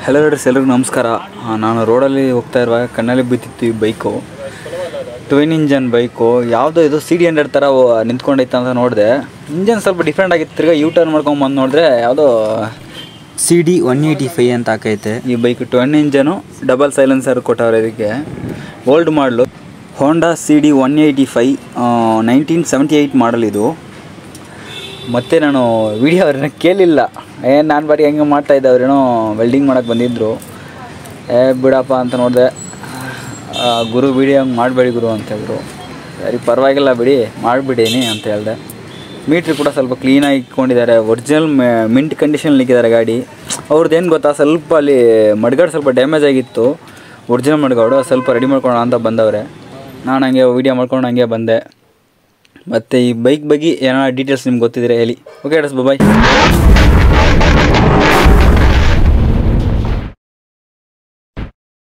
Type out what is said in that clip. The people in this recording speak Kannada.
ಹಲೋ ರೀಸ್ ಎಲ್ರಿಗೂ ನಮಸ್ಕಾರ ಆ, ನಾನು ರೋಡಲ್ಲಿ ಹೋಗ್ತಾ ಇರುವಾಗ ಕಣ್ಣಲ್ಲಿ ಬಿದ್ದಿತ್ತು ಈ ಬೈಕು ಟ್ವಿನ್ ಇಂಜನ್ ಬೈಕು ಯಾವುದೋ ಇದು ಸಿ ಡಿ ಹಂಡ್ರೆಡ್ ಥರ ಓ- ನಿಂತ್ಕೊಂಡೈತೆ ಅಂತ ನೋಡಿದೆ ಇಂಜನ್ ಸ್ವಲ್ಪ ಡಿಫ್ರೆಂಟ್ ಆಗಿತ್ತು ತಿರ್ಗಾ ಯೂ ಟರ್ನ್ ಮಾಡ್ಕೊಂಡು ಬಂದು ನೋಡಿದ್ರೆ ಯಾವುದೋ C D one eighty five ಅಂತ ಹಾಕೈತೆ ಈ bike twin engine double silencer ಕೊಟ್ಟವ್ರೆ ಇದಕ್ಕೆ old model Honda C D one eighty five nineteen seventy eight model ಇದು ಮತ್ತೆ ನಾನು ವಿಡಿಯೋ ಅವ್ರನ್ನ ಕೇಳಿಲ್ಲ ಏನು ನಾನು ಬಾರಿ ಹೆಂಗೆ ಮಾಡ್ತಾ ಇದ್ದೆ ಅವ್ರೇನೋ ವೆಲ್ಡಿಂಗ್ ಮಾಡೋಕ್ಕೆ ಬಂದಿದ್ದರು ಏ ಬಿಡಪ್ಪ ಅಂತ ನೋಡಿದೆ ಗುರು ವಿಡಿಯೋ ಹಂಗೆ ಮಾಡಬೇಡಿ ಗುರು ಅಂತ ಹೇಳಿದ್ರು ಸರಿ ಪರವಾಗಿಲ್ಲ ಬಿಡಿ ಮಾಡಿಬಿಡೀನಿ ಅಂತ ಹೇಳಿದೆ ಮೀಟ್ರ್ ಕೂಡ ಸ್ವಲ್ಪ ಕ್ಲೀನಾಗಿ ಇಟ್ಕೊಂಡಿದ್ದಾರೆ ಒರಿಜಿನಲ್ ಮಿಂಟ್ ಕಂಡೀಷನ್ ಇಕ್ಕಿದ್ದಾರೆ ಗಾಡಿ ಅವ್ರದ್ದು ಏನು ಗೊತ್ತಾ ಸ್ವಲ್ಪ ಅಲ್ಲಿ ಮಡ್ಗಾಡು ಸ್ವಲ್ಪ ಡ್ಯಾಮೇಜ್ ಆಗಿತ್ತು ಒರಿಜಿನಲ್ ಮಡ್ಗಾಡು ಸ್ವಲ್ಪ ರೆಡಿ ಮಾಡ್ಕೊಳ್ಳೋಣ ಅಂತ ಬಂದವ್ರೆ ನಾನು ಹಂಗೆ ವೀಡಿಯೋ ಮಾಡ್ಕೊಂಡು ಹಂಗೆ ಬಂದೆ ಮತ್ತು ಈ ಬೈಕ್ ಬಗ್ಗೆ ಏನಾರ ಡೀಟೇಲ್ಸ್ ನಿಮ್ಗೆ ಗೊತ್ತಿದ್ರೆ ಹೇಳಿ ಓಕೆ ಅಡ್ಸ್ ಬಾಯ್